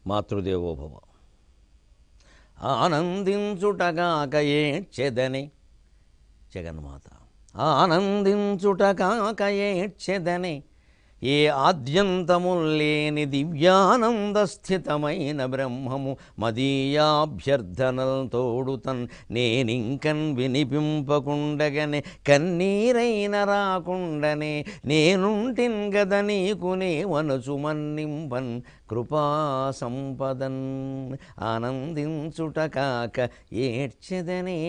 మాతృదేవోభవ ఆనందించుటగాక ఏడ్చెదని జగన్మాత ఆనందించుటగాక ఏడ్చెదని ఏ ఆద్యంతముల్ లేని దివ్యానంద స్థితమైన బ్రహ్మము మదీయాభ్యర్థనల్ తోడుతన్ నేనింకన్ వినిపింపకుండగనే కన్నీరైన రాకుండనే నేనుంటిన్ గద నీకునే వనచు మన్నింపన్ కృపా సంపదన్ ఆనందించుట కాక ఏడ్చెదనే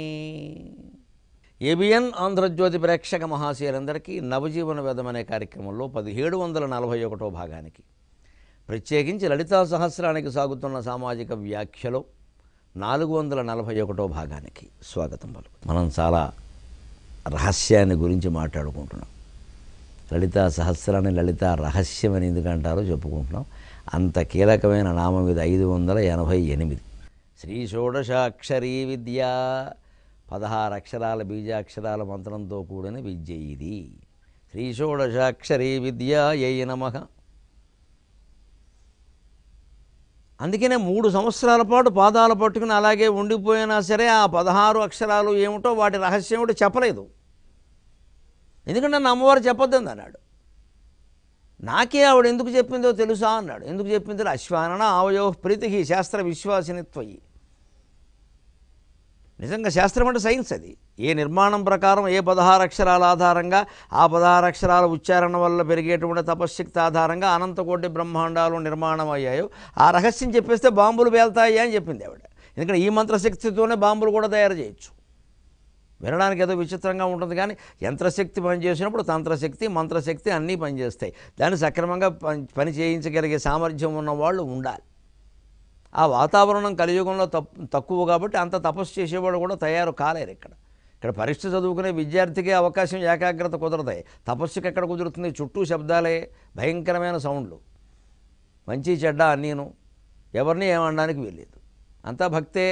ఏబిఎన్ ఆంధ్రజ్యోతి ప్రేక్షక మహాశయులందరికీ నవజీవన వేదం అనే కార్యక్రమంలో పదిహేడు వందల నలభై ఒకటో భాగానికి ప్రత్యేకించి లలితా సహస్రానికి సాగుతున్న సామాజిక వ్యాఖ్యలో నాలుగు వందల నలభై ఒకటో భాగానికి స్వాగతం పలుకు మనం చాలా రహస్యాన్ని గురించి మాట్లాడుకుంటున్నాం లలితా సహస్రాన్ని లలితా రహస్యం అని ఎందుకంటారో చెప్పుకుంటున్నాం అంత కీలకమైన నామం ఇది ఐదు వందల ఎనభై ఎనిమిది శ్రీ షోడశాక్షరీ విద్య పదహారు అక్షరాల బీజాక్షరాల మంత్రంతో కూడిన విద్య ఇది శ్రీ షోడశాక్షరీ విద్య ఏ నమ అందుకనే మూడు సంవత్సరాల పాటు పాదాలు పట్టుకుని అలాగే ఉండిపోయినా సరే ఆ పదహారు అక్షరాలు ఏమిటో వాటి రహస్యం ఏమిటో చెప్పలేదు ఎందుకంటే నా అమ్మవారు చెప్పొద్దని అన్నాడు నాకే ఆవిడ ఎందుకు చెప్పిందో తెలుసా అన్నాడు ఎందుకు చెప్పిందో అశ్వానన ఆవయో ప్రీతికి శాస్త్ర విశ్వాసినిత్వయి నిజంగా శాస్త్రం అంటే సైన్స్ అది ఏ నిర్మాణం ప్రకారం ఏ పదహారు అక్షరాల ఆధారంగా ఆ పదహారు అక్షరాల ఉచ్చారణ వల్ల పెరిగేటువంటి తపశ్శక్తి ఆధారంగా అనంతకోటి బ్రహ్మాండాలు నిర్మాణం అయ్యాయో ఆ రహస్యం చెప్పేస్తే బాంబులు పేల్తాయి అని చెప్పింది ఆవిడ ఎందుకంటే ఈ మంత్రశక్తితోనే బాంబులు కూడా తయారు చేయొచ్చు వినడానికి ఏదో విచిత్రంగా ఉంటుంది కానీ యంత్రశక్తి పనిచేసినప్పుడు తంత్రశక్తి మంత్రశక్తి అన్నీ పనిచేస్తాయి దాన్ని సక్రమంగా పని పని చేయించగలిగే సామర్థ్యం ఉన్న వాళ్ళు ఉండాలి ఆ వాతావరణం కలియుగంలో తప్పు తక్కువ కాబట్టి అంత తపస్సు చేసేవాడు కూడా తయారు కాలేరు ఇక్కడ ఇక్కడ పరీక్ష చదువుకునే విద్యార్థికి అవకాశం ఏకాగ్రత కుదరతాయి తపస్సుకి ఎక్కడ కుదురుతుంది చుట్టూ శబ్దాలే భయంకరమైన సౌండ్లు మంచి చెడ్డ అన్నీను ఎవరిని ఏమనడానికి వీల్లేదు అంతా భక్తే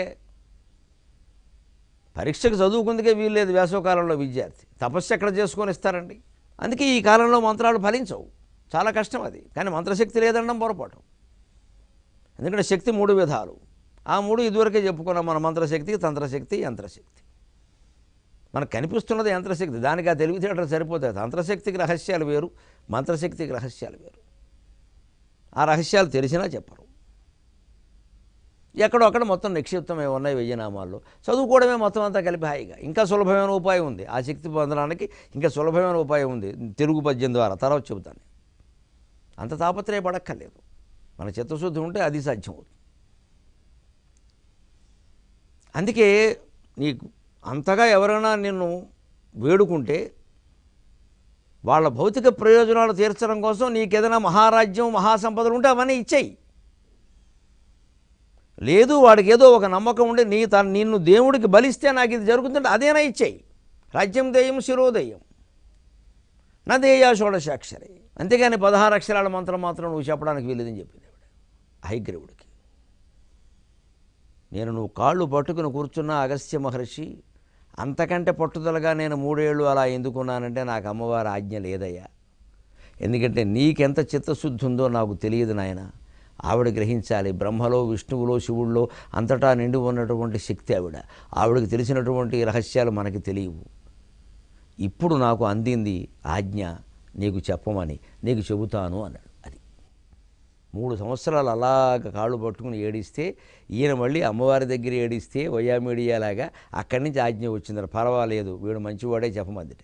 పరీక్షకు చదువుకుందుకే వీల్లేదు వేసవకాలంలో విద్యార్థి తపస్సు ఎక్కడ చేసుకొని ఇస్తారండి అందుకే ఈ కాలంలో మంత్రాలు ఫలించవు చాలా కష్టం అది కానీ మంత్రశక్తి లేదనడం పొరపాటు ఎందుకంటే శక్తి మూడు విధాలు ఆ మూడు ఇదివరకే చెప్పుకున్నాం మన మంత్రశక్తి తంత్రశక్తి యంత్రశక్తి మనకు కనిపిస్తున్నది యంత్రశక్తి దానికి ఆ తెలివితేటలు సరిపోతాయి తంత్రశక్తికి రహస్యాలు వేరు మంత్రశక్తికి రహస్యాలు వేరు ఆ రహస్యాలు తెలిసినా చెప్పరు ఎక్కడో అక్కడ మొత్తం నిక్షిప్తమే ఉన్నాయి వెయ్యనామాల్లో చదువుకోవడమే మొత్తం అంతా కలిపి హాయిగా ఇంకా సులభమైన ఉపాయం ఉంది ఆ శక్తి పొందడానికి ఇంకా సులభమైన ఉపాయం ఉంది తెలుగు పద్యం ద్వారా తర్వాత చెబుతాను అంత తాపత్రయపడక్కర్లేదు మన చిత్తశుద్ధి ఉంటే అది సాధ్యం అవుతుంది అందుకే నీకు అంతగా ఎవరైనా నిన్ను వేడుకుంటే వాళ్ళ భౌతిక ప్రయోజనాలు తీర్చడం కోసం నీకేదైనా మహారాజ్యం మహాసంపదలు ఉంటే అవన్నీ ఇచ్చేయి లేదు వాడికి ఏదో ఒక నమ్మకం ఉండి నీ తన నిన్ను దేవుడికి బలిస్తే నాకు ఇది జరుగుతుంటే అదేనా ఇచ్చేయి రాజ్యం దేయం శిరోదయం నా దేయా షోడశాక్షరి అంతేగాని పదహారు అక్షరాల మంత్రం మాత్రం నువ్వు చెప్పడానికి వీలేదని చెప్పింది ఆవిడ హైగ్రీవుడికి నేను నువ్వు కాళ్ళు పట్టుకుని కూర్చున్న అగస్త్య మహర్షి అంతకంటే పట్టుదలగా నేను మూడేళ్ళు అలా ఎందుకున్నానంటే నాకు అమ్మవారి ఆజ్ఞ లేదయ్యా ఎందుకంటే నీకెంత చిత్తశుద్ధి ఉందో నాకు తెలియదు నాయన ఆవిడ గ్రహించాలి బ్రహ్మలో విష్ణువులో శివుల్లో అంతటా నిండి ఉన్నటువంటి శక్తి ఆవిడ ఆవిడకి తెలిసినటువంటి రహస్యాలు మనకి తెలియవు ఇప్పుడు నాకు అందింది ఆజ్ఞ నీకు చెప్పమని నీకు చెబుతాను అన్నాడు అది మూడు సంవత్సరాలు అలాగ కాళ్ళు పట్టుకుని ఏడిస్తే ఈయన మళ్ళీ అమ్మవారి దగ్గర ఏడిస్తే వయామీడియాలాగా అక్కడి నుంచి ఆజ్ఞ వచ్చింది పర్వాలేదు వీడు మంచివాడే చెప్పమందిటే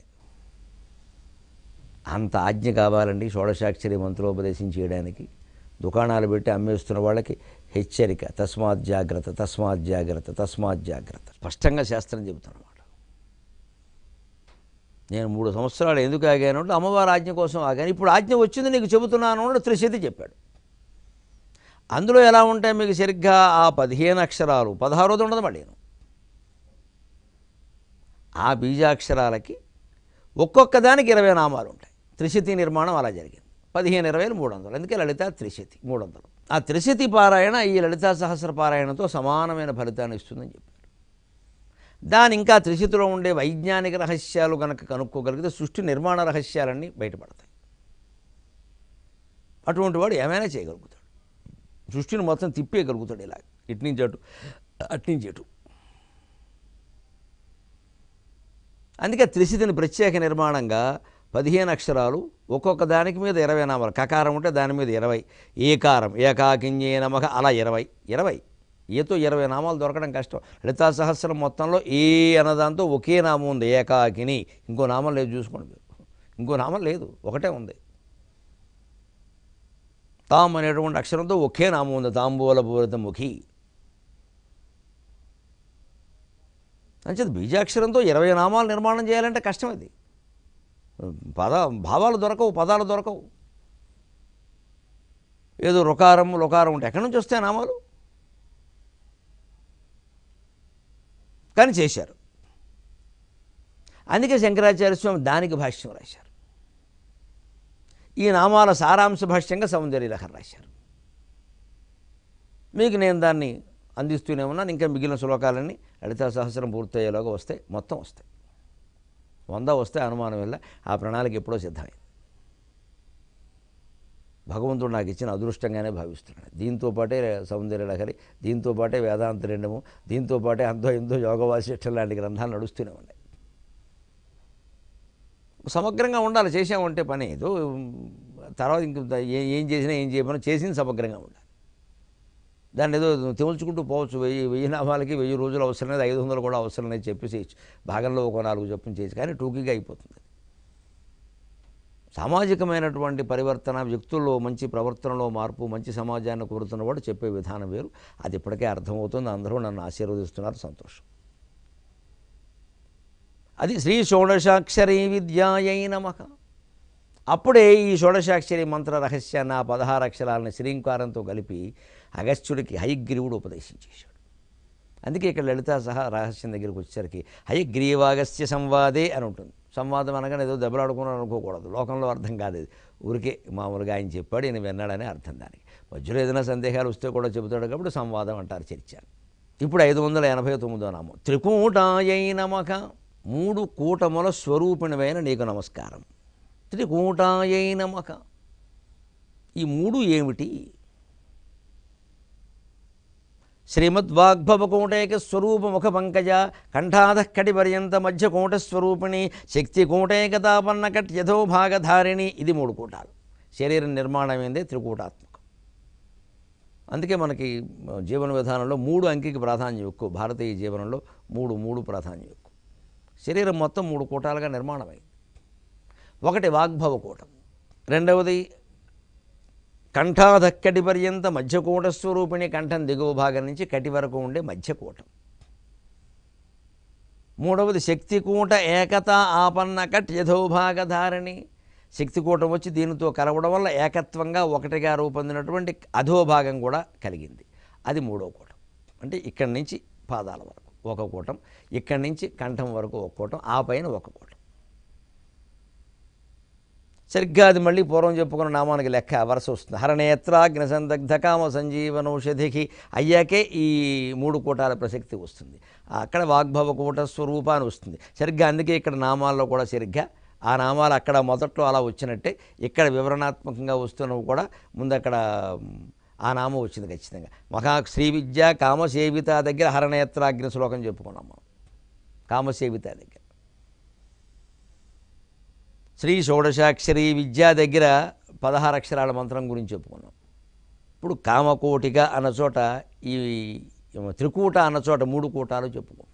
అంత ఆజ్ఞ కావాలండి షోడశాక్షరి మంత్రోపదేశం చేయడానికి దుకాణాలు పెట్టి అమ్మేస్తున్న వాళ్ళకి హెచ్చరిక తస్మాత్ జాగ్రత్త తస్మాత్ జాగ్రత్త తస్మాత్ జాగ్రత్త స్పష్టంగా శాస్త్రం చెబుతున్నమాట నేను మూడు సంవత్సరాలు ఎందుకు ఆగాను అంటే అమ్మవారి ఆజ్ఞ కోసం ఆగాను ఇప్పుడు ఆజ్ఞ వచ్చింది నీకు చెబుతున్నాను అని త్రిశతి చెప్పాడు అందులో ఎలా ఉంటాయి మీకు సరిగ్గా ఆ పదిహేను అక్షరాలు పదహారోది ఉండదు మళ్ళీ ఆ బీజాక్షరాలకి ఒక్కొక్క దానికి ఇరవై నామాలు ఉంటాయి త్రిశతి నిర్మాణం అలా జరిగింది పదిహేను ఇరవైలు మూడు వందలు అందుకే లలిత త్రిశతి మూడు వందలు ఆ త్రిశతి పారాయణ ఈ లలితా సహస్ర పారాయణతో సమానమైన ఫలితాన్ని ఇస్తుందని చెప్పారు దాని ఇంకా త్రిశతిలో ఉండే వైజ్ఞానిక రహస్యాలు కనుక కనుక్కోగలిగితే సృష్టి నిర్మాణ రహస్యాలన్నీ బయటపడతాయి అటువంటి వాడు ఏమైనా చేయగలుగుతాడు సృష్టిని మొత్తం తిప్పేయగలుగుతాడు ఇలా ఇటు నుంచి అటు అటు నుంచి అటు అందుకే త్రిశితిని ప్రత్యేక నిర్మాణంగా పదిహేను అక్షరాలు ఒక్కొక్క దానికి మీద ఇరవై నామాలు కకారం ఉంటే దాని మీద ఇరవై ఏకారం ఏకాకింజే నమక అలా ఇరవై ఇరవై ఏతో ఇరవై నామాలు దొరకడం కష్టం లలితా సహస్రం మొత్తంలో ఏ అన్నదాంతో ఒకే నామం ఉంది ఏకాకిని ఇంకో నామం లేదు చూసుకోండి మీరు ఇంకో నామం లేదు ఒకటే ఉంది తామ్ అనేటువంటి అక్షరంతో ఒకే నామం ఉంది తాంబూల పూరిత ముఖి అంచేది బీజాక్షరంతో ఇరవై నామాలు నిర్మాణం చేయాలంటే కష్టం అది పద భావాలు దొరకవు పదాలు దొరకవు ఏదో రుకారం లుకారం ఉంటే ఎక్కడి నుంచి వస్తాయి నామాలు కానీ చేశారు అందుకే శంకరాచార్య స్వామి దానికి భాష్యం రాశారు ఈ నామాల సారాంశ భాష్యంగా సౌందర్య లహరి రాశారు మీకు నేను దాన్ని అందిస్తూనే ఉన్నాను ఇంకా మిగిలిన శ్లోకాలన్నీ లలితా సహస్రం పూర్తయ్యేలోగా వస్తాయి మొత్తం వస్తాయి వంద వస్తే అనుమానం వల్ల ఆ ప్రణాళిక ఎప్పుడో సిద్ధమైంది భగవంతుడు నాకు ఇచ్చిన అదృష్టంగానే భావిస్తున్నాను దీంతో పాటే సౌందర్య లహరి దీంతో పాటే వేదాంత రెండము దీంతో పాటే అంతో ఇంతో యోగ వాసిష్టం లాంటి గ్రంథాలు నడుస్తూనే ఉన్నాయి సమగ్రంగా ఉండాలి చేసామంటే పని ఏదో తర్వాత ఇంక ఏ- ఏం చేసినా ఏం చేయమన్నా చేసింది సమగ్రంగా ఉండాలి దాన్ని ఏదో తెముల్చుకుంటూ పోవచ్చు వెయ్యి వెయ్యి నామాలకి వెయ్యి రోజులు అవసరం లేదు ఐదు వందలు కూడా అవసరం లేదు చెప్పి చేయొచ్చు భాగంలో ఒక నాలుగు చెప్పని చేయొచ్చు కానీ టూకీగా అయిపోతుంది సామాజికమైనటువంటి పరివర్తన వ్యక్తుల్లో మంచి ప్రవర్తనలో మార్పు మంచి సమాజాన్ని కోరుతున్నవాడు చెప్పే విధానం వేరు అది ఇప్పటికే అర్థమవుతుంది అందరూ నన్ను ఆశీర్వదిస్తున్నారు సంతోషం అది శ్రీ షోడశాక్షరీ విద్యాయై నమః అప్పుడే ఈ షోడశాక్షరి మంత్ర రహస్యాన్ని ఆ పదహారు అక్షరాలను శ్రీంకారంతో కలిపి అగస్త్యుడికి హయగ్రీవుడు ఉపదేశించేశాడు అందుకే ఇక్కడ లలితా సహా రహస్యం దగ్గరికి వచ్చేసరికి హయగ్రీవాగస్య సంవాదే అని ఉంటుంది సంవాదం అనగానే ఏదో దెబ్బలాడుకున్నాను అనుకోకూడదు లోకంలో అర్థం కాదు ఇది ఊరికే మామూలుగా ఆయన చెప్పాడు ఈయన విన్నాడనే అర్థం దానికి మధ్యలో ఏదైనా సందేహాలు వస్తే కూడా చెబుతాడు కాబట్టి సంవాదం అంటారు చర్చ ఇప్పుడు ఐదు వందల ఎనభై తొమ్మిదో నామం త్రికూటాయై నమక మూడు కూటముల స్వరూపిణమైన నీకు నమస్కారం త్రికూటాయై నమక ఈ మూడు ఏమిటి శ్రీమద్వాగ్భవకోటైక స్వరూప ముఖ పంకజ కంఠాధ కటి పర్యంత మధ్య కోట స్వరూపిణి శక్తి కోటైకతాపన్న కట్ యథోభాగధారిణి ఇది మూడు కూటాలు శరీర నిర్మాణం ఏందే త్రికూటాత్మకం అందుకే మనకి జీవన విధానంలో మూడు అంకికి ప్రాధాన్యం ఎక్కువ భారతీయ జీవనంలో మూడు మూడు ప్రాధాన్యం ఎక్కువ శరీరం మొత్తం మూడు కూటాలుగా నిర్మాణమైంది ఒకటి వాగ్భవ కూటం రెండవది కంఠాధక్కటి పర్యంత మధ్యకూట స్వరూపిణి కంఠం దిగువ భాగం నుంచి కటి వరకు ఉండే మధ్యకూటం మూడవది శక్తికూట ఏకత ఆపన్న కట్ యథోభాగధారిణి శక్తికూటం వచ్చి దీనితో కలవడం వల్ల ఏకత్వంగా ఒకటిగా రూపొందినటువంటి అధోభాగం కూడా కలిగింది అది మూడో కూటం అంటే ఇక్కడి నుంచి పాదాల వరకు ఒక కూటం ఇక్కడి నుంచి కంఠం వరకు ఒక కూటం ఆ పైన ఒక కూటం సరిగ్గా అది మళ్ళీ పూర్వం చెప్పుకున్న నామానికి లెక్క వరుస వస్తుంది హరణేత్రాగ్ని సందగ్ధ కామ సంజీవనౌషధికి అయ్యాకే ఈ మూడు కూటాల ప్రసక్తి వస్తుంది అక్కడ వాగ్భవ కూట స్వరూపాన్ని వస్తుంది సరిగ్గా అందుకే ఇక్కడ నామాల్లో కూడా సరిగ్గా ఆ నామాలు అక్కడ మొదట్లో అలా వచ్చినట్టే ఇక్కడ వివరణాత్మకంగా వస్తున్నవి కూడా ముందు అక్కడ మ్, ఆ నామం వచ్చింది ఖచ్చితంగా మహా శ్రీ విద్య కామసేవిత దగ్గర హరణేత్రాగ్ని శ్లోకం చెప్పుకున్నాం మనం కామసేవిత దగ్గర శ్రీ షోడశాక్షరి విద్యా దగ్గర పదహారు అక్షరాల మంత్రం గురించి చెప్పుకున్నాం ఇప్పుడు కామకోటిక అన్న చోట ఈ త్రికూట అన్న చోట మూడు కూటాలు చెప్పుకుంటాం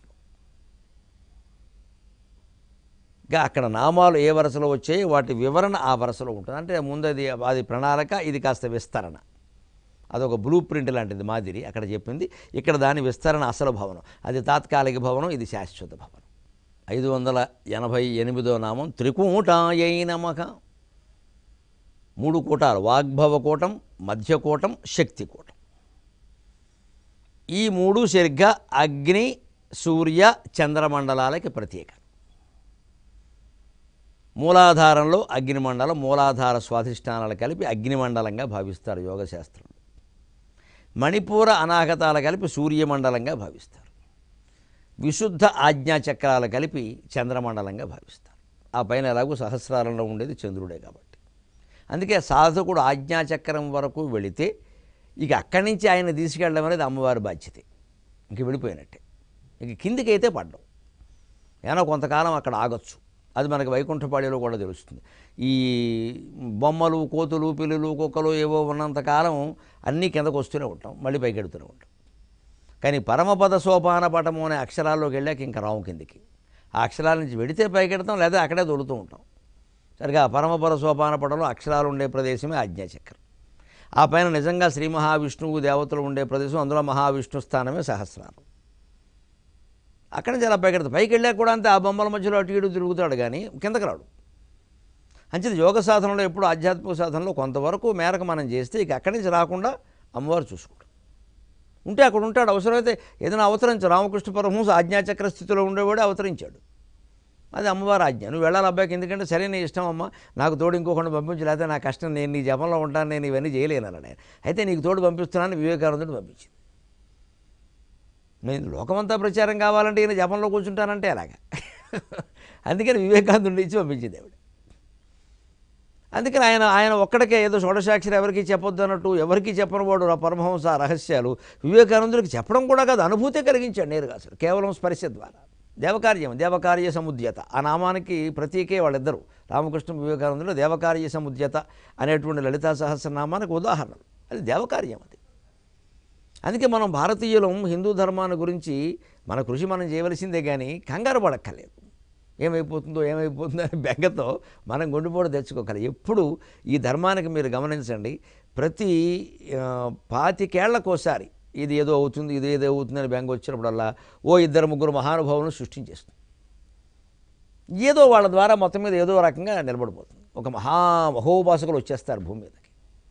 ఇంకా అక్కడ నామాలు ఏ వరుసలో వచ్చాయి వాటి వివరణ ఆ వరుసలో ఉంటుంది అంటే ముందు అది అది ప్రణాళిక ఇది కాస్త విస్తరణ అదొక బ్లూ ప్రింట్ లాంటిది మాదిరి అక్కడ చెప్పింది ఇక్కడ దాని విస్తరణ అసలు భవనం అది తాత్కాలిక భవనం ఇది శాశ్వత భవనం ఐదు వందల ఎనభై ఎనిమిదో నామం త్రికూటాయై నమక మూడు కూటాలు వాగ్భవ కూటం మధ్యకూటం శక్తి కూటం ఈ మూడు సరిగ్గా అగ్ని సూర్య చంద్రమండలాలకి ప్రత్యేకం మూలాధారంలో అగ్నిమండలం మూలాధార స్వాధిష్టానాలు కలిపి అగ్నిమండలంగా భావిస్తారు యోగశాస్త్రంలో మణిపూర అనాగతాలు కలిపి సూర్యమండలంగా భావిస్తారు విశుద్ధ ఆజ్ఞాచక్రాలు కలిపి చంద్రమండలంగా భావిస్తారు ఆ పైన ఎలాగో సహస్రాలలో ఉండేది చంద్రుడే కాబట్టి అందుకే సాధకుడు ఆజ్ఞాచక్రం వరకు వెళితే ఇక అక్కడి నుంచి ఆయన తీసుకెళ్ళడం అనేది అమ్మవారి బాధ్యతే ఇంక విడిపోయినట్టే ఇక కిందికి అయితే పడ్డం ఏమైనా కొంతకాలం అక్కడ ఆగొచ్చు అది మనకి వైకుంఠపాడిలో కూడా తెలుస్తుంది ఈ బొమ్మలు కోతులు పిల్లులు కుక్కలు ఏవో ఉన్నంతకాలం అన్నీ కిందకు వస్తూనే ఉంటాం మళ్ళీ పైకి ఎడుతూనే ఉంటాం కానీ పరమపద సోపాన పటము అనే అక్షరాల్లోకి వెళ్ళాక ఇంకా రావు కిందికి ఆ అక్షరాల నుంచి వెడితే పైకెడతాం లేదా అక్కడే దొరుకుతూ ఉంటాం సరిగా పరమపద సోపాన పటంలో అక్షరాలు ఉండే ప్రదేశమే ఆజ్ఞాచక్రం ఆ పైన నిజంగా శ్రీ మహావిష్ణువు దేవతలు ఉండే ప్రదేశం అందులో మహావిష్ణు స్థానమే సహస్రారం అక్కడి నుంచి అలా పైకెడతాం పైకి వెళ్ళాక కూడా అంతే ఆ బొమ్మల మధ్యలో అటు ఇటు తిరుగుతాడు కానీ కిందకి రాడు అంచేది యోగ సాధనలో ఎప్పుడు ఆధ్యాత్మిక సాధనలో కొంతవరకు మేరకు మనం చేస్తే ఇక అక్కడి నుంచి రాకుండా అమ్మవారు చూసుకుంటాం ఉంటే అక్కడ ఉంటాడు అవసరమైతే ఏదైనా అవతరించు రామకృష్ణ పరమహంస ఆజ్ఞాచక్ర స్థితిలో ఉండేవాడు అవతరించాడు అది అమ్మవారి ఆజ్ఞ నువ్వు వెళ్ళాలి అబ్బాయికి ఎందుకంటే సరే నీ ఇష్టం అమ్మ నాకు తోడు ఇంకొకటి పంపించు లేకపోతే నా కష్టం నేను నీ జపంలో ఉంటాను నేను ఇవన్నీ చేయలేను అన్నాడు అయితే నీకు తోడు పంపిస్తున్నాను వివేకానందుడు పంపించింది నేను లోకమంతా ప్రచారం కావాలంటే ఈయన జపంలో కూర్చుంటానంటే అలాగా అందుకని వివేకానందుడిని ఇచ్చి పంపించింది ఆవిడ అందుకని ఆయన ఆయన ఒక్కడికే ఏదో షోడశాక్షరి ఎవరికి చెప్పొద్దు అన్నట్టు ఎవరికి చెప్పని వాడు ఆ పరమహంస ఆ రహస్యాలు వివేకానందుడికి చెప్పడం కూడా కాదు అనుభూతే కలిగించాడు నేరుగా అసలు కేవలం స్పర్శ ద్వారా దేవకార్యం దేవకార్య సముద్యత ఆ నామానికి ప్రతీకే వాళ్ళిద్దరు రామకృష్ణ వివేకానందుడు దేవకార్య సముద్యత అనేటువంటి లలితా సహస్రనామానికి ఉదాహరణలు అది దేవకార్యం అది అందుకే మనం భారతీయులం హిందూ ధర్మాన్ని గురించి మన కృషి మనం చేయవలసిందే కానీ కంగారు పడక్కర్లేదు ఏమైపోతుందో ఏమైపోతుందో అనే బెంగతో మనం గుండెపోటు తెచ్చుకోగలం ఎప్పుడు ఈ ధర్మానికి మీరు గమనించండి ప్రతి ఆ, పాతికేళ్లకోసారి ఇది ఏదో అవుతుంది ఇది ఏదో అవుతుంది అని బెంగ వచ్చినప్పుడల్లా ఓ ఇద్దరు ముగ్గురు మహానుభావులను సృష్టించేస్తుంది ఏదో వాళ్ళ ద్వారా మొత్తం మీద ఏదో రకంగా నిలబడిపోతుంది ఒక మహా మహోపాసకులు వచ్చేస్తారు భూమి మీదకి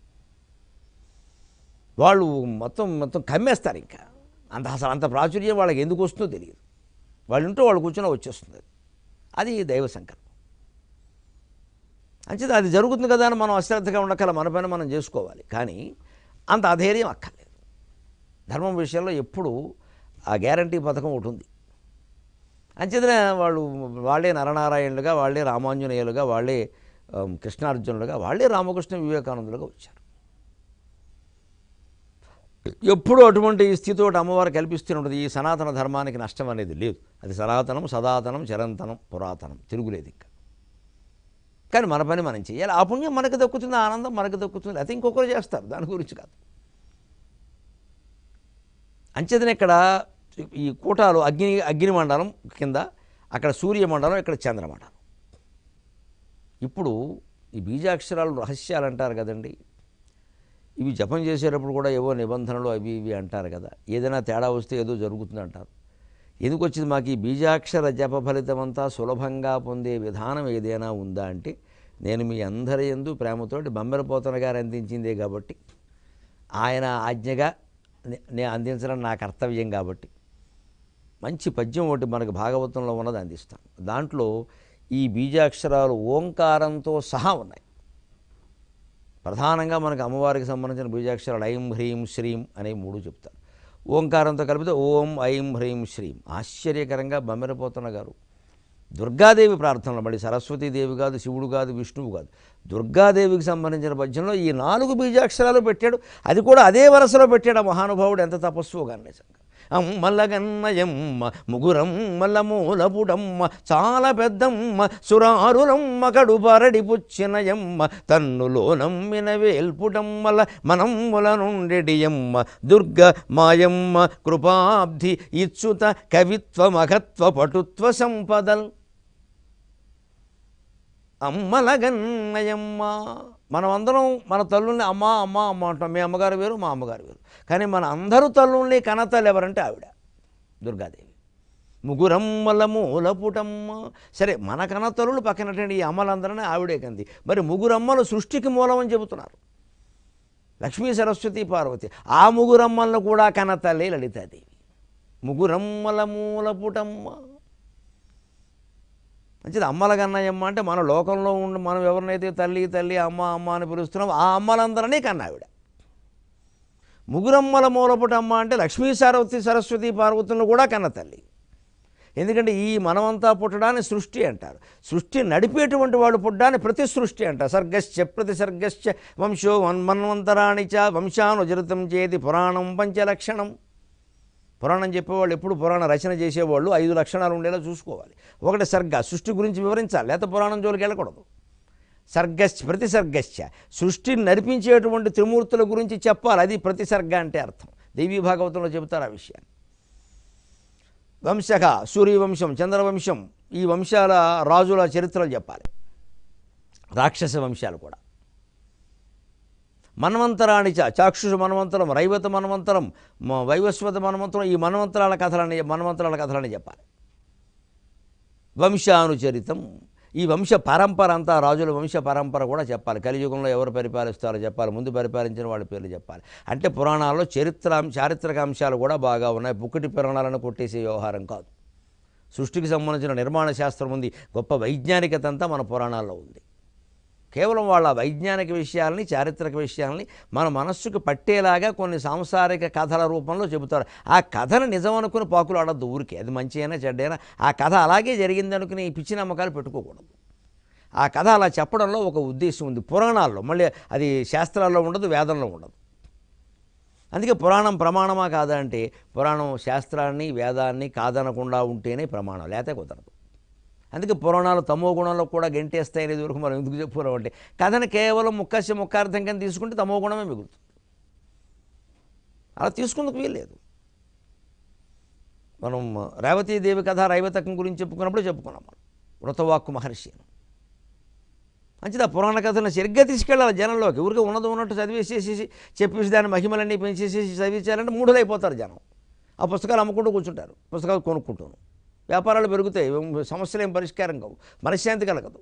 వాళ్ళు మొత్తం మొత్తం కమ్మేస్తారు ఇంకా అంత అసలు అంత ప్రాచుర్యం వాళ్ళకి ఎందుకు వస్తుందో తెలియదు వాళ్ళ ఇంట్లో వాళ్ళు కూర్చొని వచ్చేస్తుంది అది. అది దైవ సంకల్పం అంచేది అది జరుగుతుంది కదా అని మనం అశ్రద్ధగా ఉండకల మన పని మనం చేసుకోవాలి కానీ అంత అధైర్యం అక్కర్లేదు ధర్మం విషయంలో ఎప్పుడు ఆ గ్యారంటీ పథకం ఒకటి ఉంది అంచేతనే వాళ్ళు వాళ్ళే నరనారాయణులుగా వాళ్ళే రామాంజనేయులుగా వాళ్ళే ఆ, కృష్ణార్జునులుగా వాళ్ళే రామకృష్ణ వివేకానందులుగా వచ్చారు ఎప్పుడూ అటువంటి స్థితి ఒకటి అమ్మవారు కల్పిస్తూనే ఉంటుంది ఈ సనాతన ధర్మానికి నష్టం అనేది లేదు అది సనాతనం సదాతనం చిరంతనం పురాతనం తిరుగులేదు ఇంకా కానీ మన పని మనం చేయాలి ఆ పుణ్యం మనకు దక్కుతుంది ఆ ఆనందం మనకు దక్కుతుంది అయితే ఇంకొకరు చేస్తారు దాని గురించి కాదు అంచేతనే ఇక్కడ ఈ కూటాలు అగ్ని అగ్ని మండలం కింద అక్కడ సూర్యమండలం ఇక్కడ చంద్రమండలం ఇప్పుడు ఈ బీజాక్షరాలు రహస్యాలు అంటారు కదండి ఇవి జపం చేసేటప్పుడు కూడా ఏవో నిబంధనలు అవి ఇవి అంటారు కదా ఏదైనా తేడా వస్తే ఏదో జరుగుతుంది అంటారు ఎందుకు వచ్చింది మాకు ఈ బీజాక్షర జప ఫలితం అంతా సులభంగా పొందే విధానం ఏదైనా ఉందా అంటే నేను మీ అందరి ఎందు ప్రేమతోటి బొమ్మెరపోతన గారు అందించిందే కాబట్టి ఆయన ఆజ్ఞగా నే- నేను అందించడం నా కర్తవ్యం కాబట్టి మంచి పద్యం ఒకటి మనకు భాగవతంలో ఉన్నది అందిస్తాను దాంట్లో ఈ బీజాక్షరాలు ఓంకారంతో సహా ఉన్నాయి ప్రధానంగా మనకు అమ్మవారికి సంబంధించిన బీజాక్షరాలు ఐం హ్రీం శ్రీం అనే మూడు చెప్తారు ఓంకారంతో కలిపితే ఓం ఐం హ్రీం శ్రీం ఆశ్చర్యకరంగా బమ్మెరపోతన్న గారు దుర్గాదేవి ప్రార్థనలు మళ్ళీ సరస్వతీదేవి కాదు శివుడు కాదు విష్ణువు కాదు దుర్గాదేవికి సంబంధించిన పద్యంలో ఈ నాలుగు బీజాక్షరాలు పెట్టాడు అది కూడా అదే వరుసలో పెట్టాడు ఆ మహానుభావుడు ఎంత తపస్సు కానీ నిజంగా అమ్మలగన్నయమ్మ ముగురమ్మల మూలపుడమ్మ చాలా పెద్దమ్మ సురారులమ్మ కడు పరడి పుచ్చినయమ్మ తన్నులో నమ్మిన వేల్పుడమ్మల మనమ్ముల నుండియమ్మ దుర్గ మాయమ్మ కృపాబ్ధి ఇచ్చుత కవిత్వ మఘత్వ పటుత్వ సంపదల్ అమ్మలగన్నయమ్మ మనం అందరం మన తల్లుల్ని అమ్మ అమ్మ అమ్మ అంటాం మీ అమ్మగారు వేరు మా అమ్మగారు వేరు కానీ మన అందరూ తల్లుల్ని కనతలు ఎవరంటే ఆవిడ దుర్గాదేవి ముగ్గురమ్మల మూలపుటమ్మ సరే మన కనతల్లులు పక్కనటువంటి ఈ అమ్మలందరినీ ఆవిడే కంది మరి ముగ్గురమ్మలు సృష్టికి మూలం అని చెబుతున్నారు లక్ష్మీ సరస్వతి పార్వతి ఆ ముగ్గురమ్మలను కూడా కనతలే లలితాదేవి ముగ్గురమ్మల మూలపుటమ్మ మంచిది అమ్మల కన్నయ్యమ్మ అంటే మన లోకంలో ఉండి మనం ఎవరినైతే తల్లి తల్లి అమ్మ అమ్మ అని పిలుస్తున్నాం ఆ అమ్మలందరినీ కన్నావిడ ముగ్గురమ్మల మూలపుట అమ్మ అంటే లక్ష్మీ సరస్వతి సరస్వతి పార్వతులను కూడా కన్న తల్లి ఎందుకంటే ఈ మనమంతా పుట్టడాన్ని సృష్టి అంటారు సృష్టి నడిపేటువంటి వాళ్ళు పుట్టడాన్ని ప్రతి సృష్టి అంటారు సర్గశ్చ ప్రతి సర్గశ్చ వంశో మన్వంతరాణి చ వంశానుజరితం చేతి పురాణం పంచలక్షణం పురాణం చెప్పేవాళ్ళు ఎప్పుడు పురాణ రచన చేసేవాళ్ళు ఐదు లక్షణాలు ఉండేలా చూసుకోవాలి ఒకటి సర్గ సృష్టి గురించి వివరించాలి లేకపోతే పురాణం జోలికి వెళ్ళకూడదు సర్గశ్చ ప్రతిసర్గశ్చ సృష్టిని నడిపించేటువంటి త్రిమూర్తుల గురించి చెప్పాలి అది ప్రతిసర్గ అంటే అర్థం దేవీ భాగవతంలో చెబుతారు ఆ విషయాన్ని వంశక సూర్యవంశం చంద్రవంశం ఈ వంశాల రాజుల చరిత్రలు చెప్పాలి రాక్షస వంశాలు కూడా మన్వంతరాణి చ చాక్షుష మన్వంతరం రైవత మన్వంతరం మ- వైవస్వత మన్వంతరం ఈ మన్వంతరాల కథలని మన్వంతరాల కథలని చెప్పాలి వంశానుచరితం ఈ వంశ పరంపర అంతా రాజుల వంశ పరంపర కూడా చెప్పాలి కలియుగంలో ఎవరు పరిపాలిస్తారో చెప్పాలి ముందు పరిపాలించిన వాళ్ళ పేర్లు చెప్పాలి అంటే పురాణాల్లో చరిత్ర చారిత్రక అంశాలు కూడా బాగా ఉన్నాయి పుక్కటి పురాణాలను కొట్టేసే వ్యవహారం కాదు సృష్టికి సంబంధించిన నిర్మాణ శాస్త్రం ఉంది గొప్ప వైజ్ఞానికత అంతా మన పురాణాల్లో ఉంది కేవలం వాళ్ళ వైజ్ఞానిక విషయాల్ని చారిత్రక విషయాల్ని మన మనస్సుకు పట్టేలాగా కొన్ని సాంసారిక కథల రూపంలో చెబుతారు ఆ కథను నిజం అనుకుని పాకులు ఆడద్దు ఊరికే అది మంచి అయినా చెడ్డైనా ఆ కథ అలాగే జరిగింది అనుకుని ఈ పిచ్చి నమ్మకాలు పెట్టుకోకూడదు ఆ కథ అలా చెప్పడంలో ఒక ఉద్దేశం ఉంది పురాణాల్లో మళ్ళీ అది శాస్త్రాల్లో ఉండదు వేదంలో ఉండదు అందుకే పురాణం ప్రమాణమా కాదా అంటే పురాణం శాస్త్రాన్ని వేదాన్ని కాదనకుండా ఉంటేనే ప్రమాణం లేతే కుదరదు అందుకే పురాణాలు తమో గుణంలో కూడా గెంటేస్తాయి అనేది వరకు మనం ఎందుకు చెప్పుకున్నాం అంటే కథను కేవలం ముక్కసి ముక్కార్థం కింద తీసుకుంటే తమో గుణమే మిగులుతుంది అలా తీసుకుందుకు వీల్లేదు మనం రేవతీదేవి కథ రైవతకం గురించి చెప్పుకున్నప్పుడు చెప్పుకున్నాం మనం వృతవాక్కు మహర్షి మంచిది ఆ పురాణ కథను సరిగ్గా తీసుకెళ్ళాలి జనంలోకి ఊరికే ఉన్నది ఉన్నట్టు చదివేసేసి చెప్పేసి దాని మహిమలన్నీ పెంచేసేసి చదివించాలంటే మూఢులైపోతారు జనం ఆ పుస్తకాలు అమ్ముకుంటూ కూర్చుంటారు పుస్తకాలు కొనుక్కుంటాను వ్యాపారాలు పెరుగుతాయి ఏం సమస్యలు ఏం పరిష్కారం కావు మనశ్శాంతి కలగదు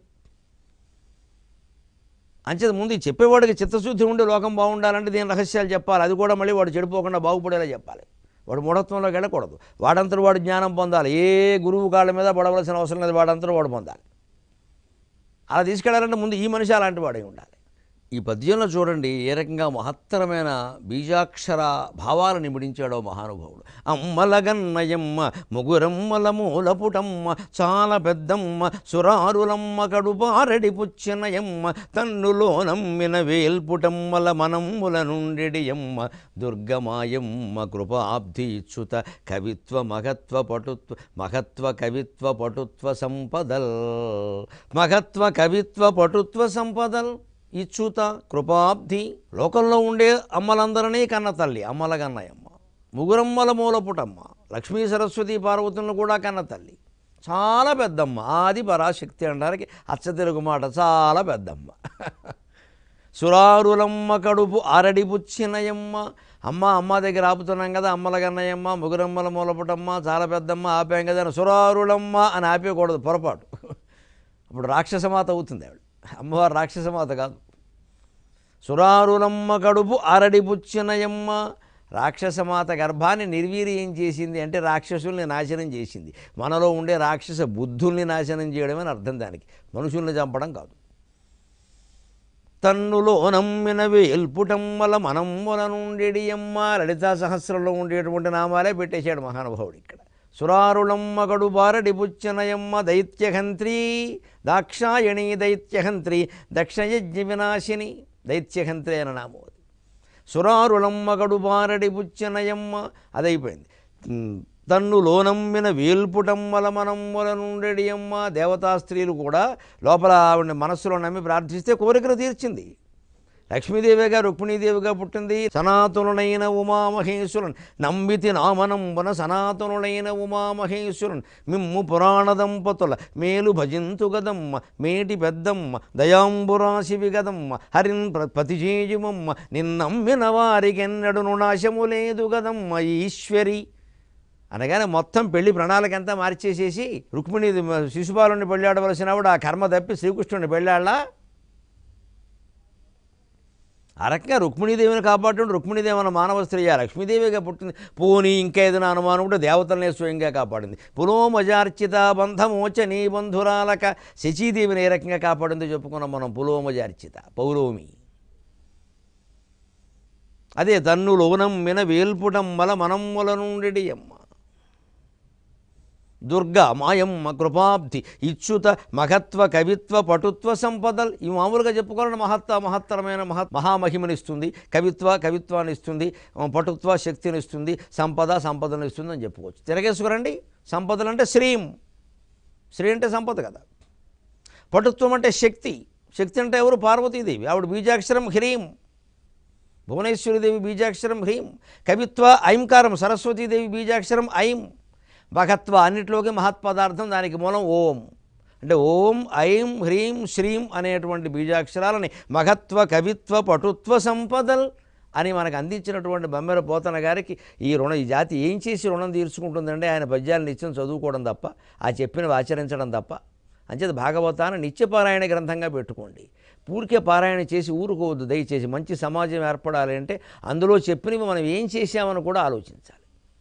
అంచేది ముందు ఈ చెప్పేవాడికి చిత్తశుద్ధి ఉండి లోకం బాగుండాలంటే దీని రహస్యాలు చెప్పాలి అది కూడా మళ్ళీ వాడు చెడిపోకుండా బాగుపడేలా చెప్పాలి వాడు మూఢత్వంలోకి వెళ్ళకూడదు వాడంతటి వాడు జ్ఞానం పొందాలి ఏ గురువు కాళ్ళ మీద పడవలసిన అవసరం లేదు వాడంతటి వాడు పొందాలి అలా తీసుకెళ్లాలంటే ముందు ఈ మనిషి అలాంటి వాడే ఉండాలి ఈ పద్యంలో చూడండి ఏ రకంగా మహత్తరమైన బీజాక్షర భావాలను నిమిడించాడో మహానుభావుడు అమ్మలగన్నయమ్మ ముగురమ్మల మూలపుటమ్మ చాలా పెద్దమ్మ సురారులమ్మ కడుపారడి పుచ్చినయమ్మ తన్నులో నమ్మిన వేల్పుటమ్మల మనమ్ముల నుండియమ్మ దుర్గమాయమ్మ కృపాబ్ధి ఇచ్చుత కవిత్వ మహత్వ పటుత్వ మహత్వ కవిత్వ పటుత్వ సంపదల్ మహత్వ కవిత్వ పటుత్వ సంపదల్ ఇచ్చుత కృపాబ్ధి లోకంలో ఉండే అమ్మలందరినీ కన్న తల్లి అమ్మల కన్నయమ్మ ముగురమ్మల మూలపుటమ్మ లక్ష్మీ సరస్వతి పార్వతులను కూడా కన్న తల్లి చాలా పెద్దమ్మ ఆది పరాశక్తి అనడానికి అచ్చ తెలుగు మాట చాలా పెద్దమ్మ సురారులమ్మ కడుపు అరడి పుచ్చినయమ్మ అమ్మ అమ్మ దగ్గర ఆపుతున్నాం కదా అమ్మల కన్నయ్యమ్మ ముగురమ్మల మూలపుటమ్మ చాలా పెద్దమ్మ ఆపాం కదా అని సురారులమ్మ అని ఆపేయకూడదు పొరపాటు అప్పుడు రాక్షసమాత అవుతుంది ఆవిడ అమ్మవారు రాక్షసమాత కాదు సురారులమ్మ కడుపు అరడి పుచ్చినయమ్మ రాక్షసమాత గర్భాన్ని నిర్వీర్యం చేసింది అంటే రాక్షసుల్ని నాశనం చేసింది మనలో ఉండే రాక్షస బుద్ధుల్ని నాశనం చేయడమని అర్థం దానికి మనుషుల్ని చంపడం కాదు తన్నులో నమ్మిన వేల్పుటమ్మల మనమ్ముల నుండియమ్మ లలితా సహస్రంలో ఉండేటువంటి నామాలే పెట్టేశాడు మహానుభావుడు ఇక్కడ సురారుళమ్మ గడుబారడి పుచ్చనయమ్మ దైత్యహంత్రి దాక్షాయణి దైత్యహంత్రి దక్షయజ్ఞ వినాశిని దైత్యహంత్రి అన్న నామం అది సురారుళమ్మ గడుబారడి పుచ్చనయమ్మ అదైపోయింది ఉమ్, తన్ను లోనమ్మిన వేల్పుటమ్మల మనమ్ముల నుండెడియమ్మ దేవతా స్త్రీలు కూడా లోపల ఆవిడ మనస్సులో నమ్మి ప్రార్థిస్తే కోరికలు తీర్చింది లక్ష్మీదేవిగా రుక్మిణీదేవిగా పుట్టింది సనాతనులైన ఉమామహేశ్వరున్ నంబితి నామనంబున సనాతనులైన ఉమామహేశ్వరున్ మిమ్ము పురాణ దంపతుల మేలు భజింతు గదమ్మ మేటి పెద్దమ్మ దయాంబురాశివి గదమ్మ హరిన్ ప్ర- పతిజేయుమమ్మ నిన్నమ్మిన వారికెన్నడును నాశము లేదు గదమ్మ ఈశ్వరి అనగానే మొత్తం పెళ్లి ప్రణాళిక అంతా మార్చేసేసి రుక్మిణి శిశుపాలుని పెళ్ళాడవలసిన ఆవిడ ఆ కర్మ తప్పి శ్రీకృష్ణుని పెళ్ళాళ్ళ ఆ రకంగా రుక్మిణీదేవిని కాపాడుతుంటే రుక్మిణీదేవి అన్న మానవ స్త్రీ ఆ లక్ష్మీదేవిగా పుట్టింది పోనీ ఇంకా ఏదైనా అనుమానం ఉంటే దేవతలనే స్వయంగా కాపాడింది పులోమజార్చిత బంధమోచ నీ బంధురాలక శచీదేవిని ఏ రకంగా కాపాడిందో చెప్పుకున్నాం మనం పులోమజార్చిత పౌలోమి అదే తన్నులోనం మిన వేల్పుటమ్మల మనమ్ముల నుండి అమ్మ దుర్గా మాయమ్మ కృపాబ్ధి ఇచ్యుత మహత్వ కవిత్వ పటుత్వ సంపదలు ఈ మామూలుగా చెప్పుకోవాలని మహత్త మహత్తరమైన మహ మహామహిమని ఇస్తుంది కవిత్వ కవిత్వాన్ని ఇస్తుంది పటుత్వ శక్తిని ఇస్తుంది సంపద సంపదను ఇస్తుంది అని చెప్పుకోవచ్చు తిరగేసుకురండి సంపదలు అంటే శ్రీం శ్రీ అంటే సంపద కదా పటుత్వం అంటే శక్తి శక్తి అంటే ఎవరు పార్వతీదేవి ఆవిడ బీజాక్షరం హ్రీం భువనేశ్వరిదేవి బీజాక్షరం హ్రీం కవిత్వ ఐంకారం సరస్వతీదేవి బీజాక్షరం ఐం మహత్వ అన్నిటిలోకి మహత్ పదార్థం దానికి మూలం ఓం అంటే ఓం ఐం హ్రీం శ్రీం అనేటువంటి బీజాక్షరాలని మహత్వ కవిత్వ పటుత్వ సంపదల్ అని మనకు అందించినటువంటి బమ్మెర పోతన గారికి ఈ రుణం ఈ జాతి ఏం చేసి రుణం తీర్చుకుంటుందంటే ఆయన పద్యాలు నిత్యం చదువుకోవడం తప్ప ఆ చెప్పినవి ఆచరించడం తప్ప అంచేత భాగవతాన్ని నిత్యపారాయణ గ్రంథంగా పెట్టుకోండి పూర్కే పారాయణ చేసి ఊరుకోవద్దు దయచేసి మంచి సమాజం ఏర్పడాలి అంటే అందులో చెప్పినవి మనం ఏం చేశామని కూడా ఆలోచించాలి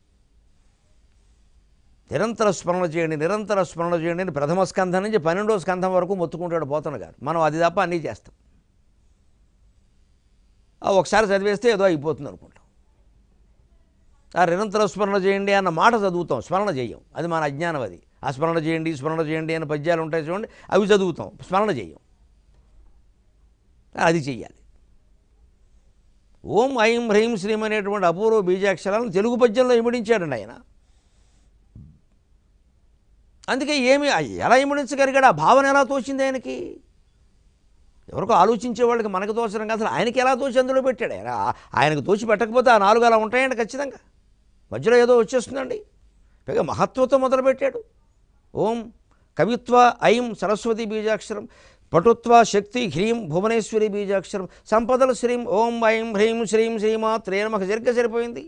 నిరంతర స్మరణ చేయండి నిరంతర స్మరణ చేయండి అని ప్రథమ స్కంధం నుంచి పన్నెండో స్కంధం వరకు మొత్తుకుంటాడు పోతన గారు మనం అది తప్ప అన్నీ చేస్తాం ఆ ఒకసారి చదివేస్తే ఏదో అయిపోతుంది అనుకుంటాం ఆ నిరంతర స్మరణ చేయండి అన్న మాట చదువుతాం స్మరణ చేయం అది మన అజ్ఞానం అది ఆ స్మరణ చేయండి స్మరణ చేయండి అనే పద్యాలు ఉంటాయి చూడండి అవి చదువుతాం స్మరణ చేయం అది చెయ్యాలి ఓం ఐం హ్రీం శ్రీం అనేటువంటి అపూర్వ బీజాక్షరాలను తెలుగు పద్యంలో ఇమిడించాడండి ఆయన అందుకే ఏమి ఎలా ఇమిడించగలిగాడు ఆ భావన ఎలా తోచింది ఆయనకి ఎవరికో ఆలోచించే వాళ్ళకి మనకు తోచడం కాదు అసలు ఆయనకి ఎలా తోచి అందులో పెట్టాడు ఆయన ఆ- ఆయనకు తోచి పెట్టకపోతే ఆ నాలుగు అలా ఉంటాయండి ఖచ్చితంగా మధ్యలో ఏదో వచ్చేస్తుందండి పైగా మహత్వతో మొదలుపెట్టాడు ఓం కవిత్వ ఐం సరస్వతి బీజాక్షరం పటుత్వ శక్తి హ్రీం భువనేశ్వరి బీజాక్షరం సంపదల శ్రీం ఓం ఐం హ్రీం శ్రీం శ్రీమాత్రే నమః సరిగ్గా సరిపోయింది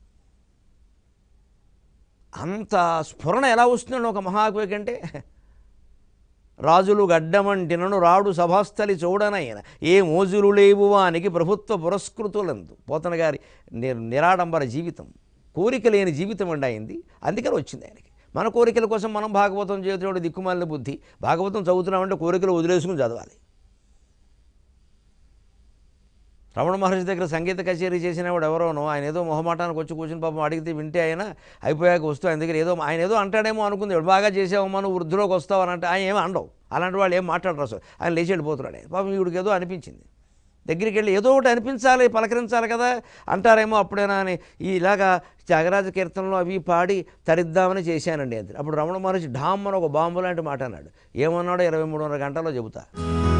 అంత స్ఫురణ ఎలా వస్తుందండి ఒక మహాకవి కంటే రాజులు గడ్డమంటినను రాడు సభాస్థలి చూడనైన ఏ మోజులు లేవు వానికి ప్రభుత్వ పురస్కృతులందు పోతన గారి ని- నిరాడంబర జీవితం కోరిక లేని జీవితం అండి అయింది అందుకని వచ్చింది ఆయనకి మన కోరికల కోసం మనం భాగవతం చేతుడు దిక్కుమాలిన బుద్ధి భాగవతం చదువుతున్నామంటే కోరికలు వదిలేసుకుని చదవాలి రమణ మహర్షి దగ్గర సంగీత కచేరీ చేసినవాడు ఎవరోనో ఆయన ఏదో మొహమాటానికి వచ్చి కూర్చుని పాపం అడిగితే వింటే ఆయన అయిపోయాక వస్తూ ఆయన దగ్గర ఏదో ఆయన ఏదో అంటాడేమో అనుకుంది "వాడు బాగా చేసావమ్మా నువ్వు వృద్ధిలోకి వస్తావు అని అంటే ఆయన ఏమీ అండవు అలాంటి వాళ్ళు ఏం మాట్లాడరు అసలు ఆయన లేచి వెళ్ళిపోతున్నాడు ఆయన పాపం వీడికి ఏదో అనిపించింది దగ్గరికి వెళ్ళి ఏదో ఒకటి అనిపించాలి పలకరించాలి కదా అంటారేమో అప్పుడైనా అని ఈ ఇలాగా త్యాగరాజ కీర్తనలో అవి పాడి తరిద్దామని చేశానండి అంతే అప్పుడు రమణ మహర్షి ఢామ్ అని ఒక బాంబు లాంటి మాట అన్నాడు ఏమన్నాడో ఇరవై మూడున్నర గంటల్లో చెబుతా